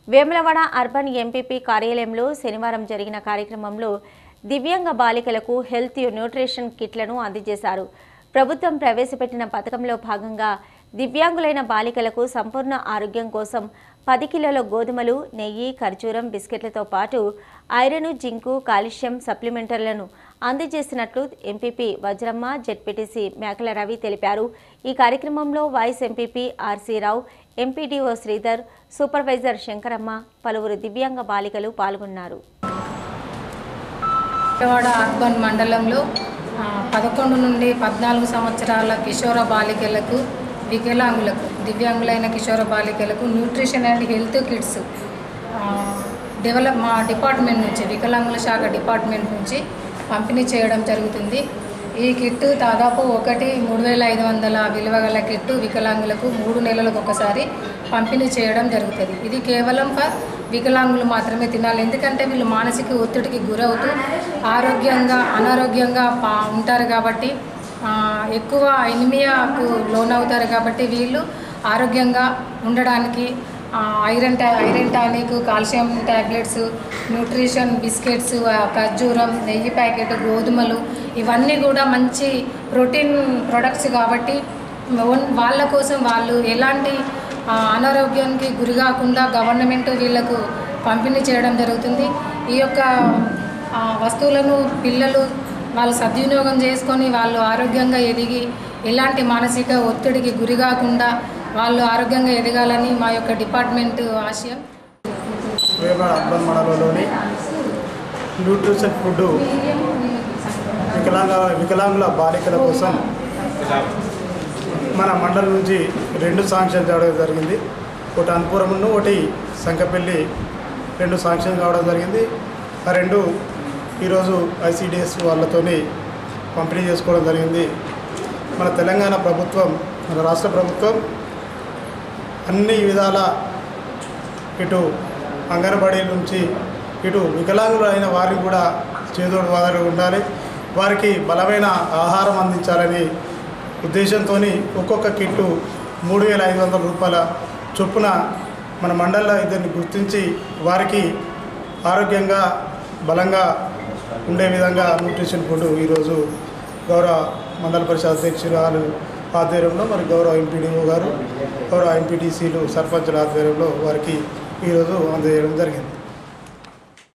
Vemulawada urban MPP కార్యాలయంలో శనివారం జరిగిన కార్యక్రమంలో దివ్యాంగ బాలికలకు హెల్త్ న్యూట్రిషన్ కిట్లను అందజేశారు ప్రభుత్వం ప్రవేశపెట్టిన పథకంలో భాగంగా దివ్యాంగులైన బాలికలకు సంపూర్ణ ఆరోగ్యం కోసం పది కిలోల గోధుమలు నెయ్యి ఖర్జూరం బిస్కెట్లతో పాటు ఐరన్ జింకు కాల్షియం సప్లిమెంటర్లను అందజేసినట్లు ఎంపీపీ వజ్రమ్మ జెడ్పీటీసీ మేకల రవి తెలిపారు ఈ కార్యక్రమంలో vice MPP RC Rao MPDO Sridhar supervisor Shankaramma పలువురు దివ్యాంగ బాలికలు పాల్గొన్నారు విజయవాడ అర్బన్ మండలంలో ఆ, పదకొండు నుండి పద్నాలుగు సంవత్సరాల కిషోర బాలికలకు వికలాంగులకు దివ్యాంగులైన కిషోర బాలికలకు న్యూట్రిషన్ అండ్ హెల్త్ కిట్స్ ఆ, డెవలప్ మా డిపార్ట్మెంట్ నుంచి వికలాంగుల శాఖ డిపార్ట్మెంట్ నుంచి పంపిణీ చేయడం జరుగుతుంది ఈ కిట్ దాదాపు ఒకటి మూడు వేల ఐదు వందల విలువ గల కిట్టు వికలాంగులకు మూడు నెలలకు ఒకసారి పంపిణీ చేయడం జరుగుతుంది ఇది కేవలం ఫర్ వికలాంగులు మాత్రమే తినాలి ఎందుకంటే వీళ్ళు మానసిక ఒత్తిడికి గురవుతూ ఆరోగ్యంగా అనారోగ్యంగా పా ఉంటారు కాబట్టి ఆ, ఎక్కువ ఎనిమియాకు లోనవుతారు కాబట్టి వీళ్ళు ఆరోగ్యంగా ఉండడానికి ఆ, ఐరన్ టా iron tonic calcium tablets nutrition biscuits ఆ, ఖర్జూరం నెయ్యి ప్యాకెట్ గోధుమలు ఇవన్నీ కూడా మంచి ప్రోటీన్ ప్రొడక్ట్స్ కాబట్టి ఓన్- వాళ్ళ కోసం వాళ్ళు ఎలాంటి ఆ, అనారోగ్యానికి గురి కాకుండా గవర్నమెంట్ వీళ్ళకు పంపిణీ చేయడం జరుగుతుంది ఈ యొక్క ఆ, వస్తువులను పిల్లలు వాళ్ళు సద్వినియోగం చేసుకొని వాళ్ళు ఆరోగ్యంగా ఎదిగి ఎలాంటి మానసిక ఒత్తిడికి గురి కాకుండా వాళ్ళు ఆరోగ్యంగా ఎదగాలని మా యొక్క డిపార్ట్మెంట్ ఆశయం వేమడ అర్బన్ మండలంలోని న్యూట్రిషన్ ఫుడ్ వికలాంగ వికలాంగుల బాలికల కోసం మన మండలం నుంచి రెండు శాంక్షన్ చేయడం జరిగింది ఒకటి అనుపురమును ఒకటి సంకపల్లి రెండు శాంక్షన్ కావడం జరిగింది ఆ రెండు ఈరోజు ఐసిడిఎస్ వాళ్ళతోని పంపిణీ చేసుకోవడం జరిగింది మన తెలంగాణ ప్రభుత్వం మన రాష్ట్ర ప్రభుత్వం అన్ని విధాల ఇటు అంగన్వాడీ నుంచి ఇటు వికలాంగులైన వారికి కూడా చేదోడు వాదోడు ఉండాలి వారికి బలమైన ఆహారం అందించాలని ఉద్దేశంతో ఒక్కొక్క కిట్టు మూడు వేల ఐదు వందల రూపాయల చొప్పున మన మండలంలో ఇద్దరిని గుర్తించి వారికి ఆరోగ్యంగా బలంగా ఉండే విధంగా న్యూట్రిషన్ ఫుడ్ ఈరోజు గౌరవ మండల పరిషత్ అధ్యక్షురాలు ఆధ్వర్యంలో మరి గౌరవ ఎంపీడీఓ గారు గౌరవ ఎంపీటీసీలు సర్పంచుల ఆధ్వర్యంలో వారికి ఈరోజు అందజేయడం జరిగింది